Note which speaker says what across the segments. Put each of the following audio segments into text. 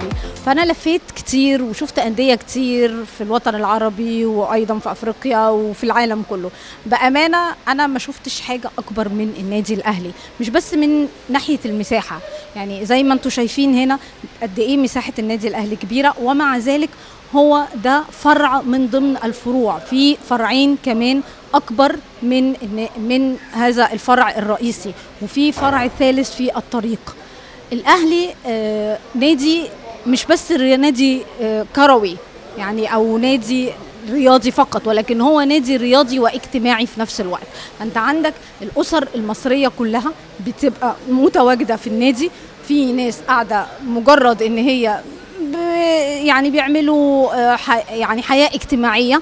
Speaker 1: الاهلي فانا لفيت كتير وشفت انديه كتير في الوطن العربي وايضا في افريقيا وفي العالم كله بامانه انا ما شفتش حاجه اكبر من النادي الاهلي مش بس من ناحيه المساحه يعني زي ما انتم شايفين هنا قد ايه مساحه النادي الاهلي كبيره ومع ذلك هو ده فرع من ضمن الفروع في فرعين كمان اكبر من من هذا الفرع الرئيسي وفي فرع ثالث في الطريق الاهلي آه نادي مش بس نادي آه كروي يعني او نادي رياضي فقط ولكن هو نادي رياضي واجتماعي في نفس الوقت انت عندك الاسر المصريه كلها بتبقى متواجده في النادي في ناس قاعده مجرد ان هي يعني بيعملوا يعني حياه اجتماعيه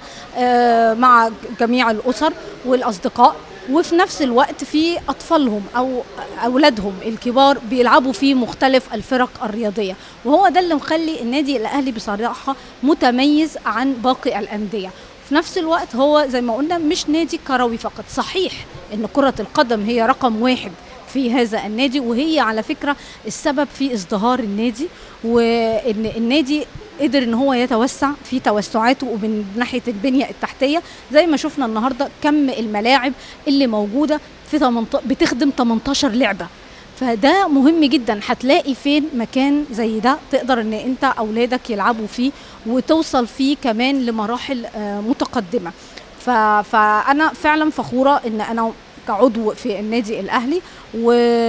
Speaker 1: مع جميع الاسر والاصدقاء وفي نفس الوقت في اطفالهم او اولادهم الكبار بيلعبوا في مختلف الفرق الرياضيه وهو ده اللي مخلي النادي الاهلي بصراحه متميز عن باقي الانديه في نفس الوقت هو زي ما قلنا مش نادي كروي فقط صحيح ان كره القدم هي رقم واحد في هذا النادي وهي على فكره السبب في ازدهار النادي وان النادي قدر ان هو يتوسع في توسعاته ومن ناحيه البنيه التحتيه زي ما شفنا النهارده كم الملاعب اللي موجوده في بتخدم 18 لعبه فده مهم جدا هتلاقي فين مكان زي ده تقدر ان انت اولادك يلعبوا فيه وتوصل فيه كمان لمراحل متقدمه فانا فعلا فخوره ان انا كعضو في النادي الاهلي و...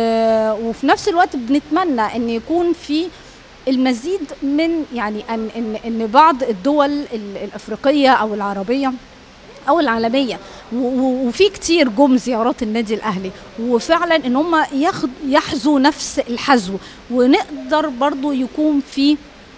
Speaker 1: وفي نفس الوقت بنتمنى ان يكون في المزيد من يعني ان ان ان بعض الدول الافريقيه او العربيه او العالميه وفي كتير جم زيارات النادي الاهلي وفعلا ان هم ياخد يحذوا نفس الحذو ونقدر برضو يكون في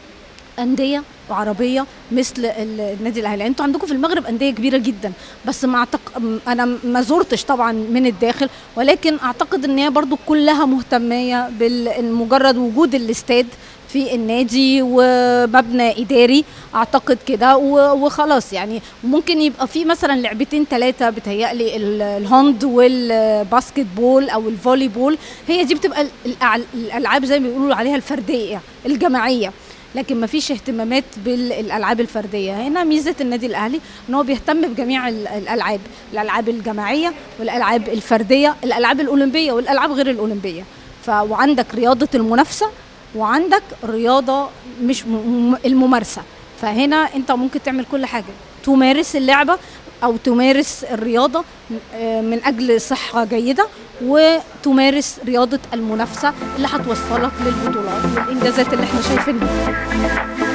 Speaker 1: انديه وعربيه مثل النادي الاهلي انتوا عندكم في المغرب انديه كبيره جدا بس ما أعتق... انا ما زرتش طبعا من الداخل ولكن اعتقد ان هي برضو كلها مهتميه بالمجرد وجود الاستاد في النادي ومبنى اداري اعتقد كده وخلاص يعني ممكن يبقى في مثلا لعبتين ثلاثه بتهيألي الهاند والباسكت بول او الفولي بول هي دي بتبقى الالعاب زي ما بيقولوا عليها الفرديه الجماعيه لكن ما فيش اهتمامات بالالعاب الفرديه هنا ميزه النادي الاهلي ان هو بيهتم بجميع الالعاب الالعاب الجماعيه والالعاب الفرديه الالعاب الاولمبيه والالعاب غير الاولمبيه ف وعندك رياضه المنافسه وعندك رياضه مش الممارسه فهنا انت ممكن تعمل كل حاجه تمارس اللعبه او تمارس الرياضه من اجل صحه جيده وتمارس رياضه المنافسه اللي هتوصلك للبطولات والانجازات اللي احنا شايفينها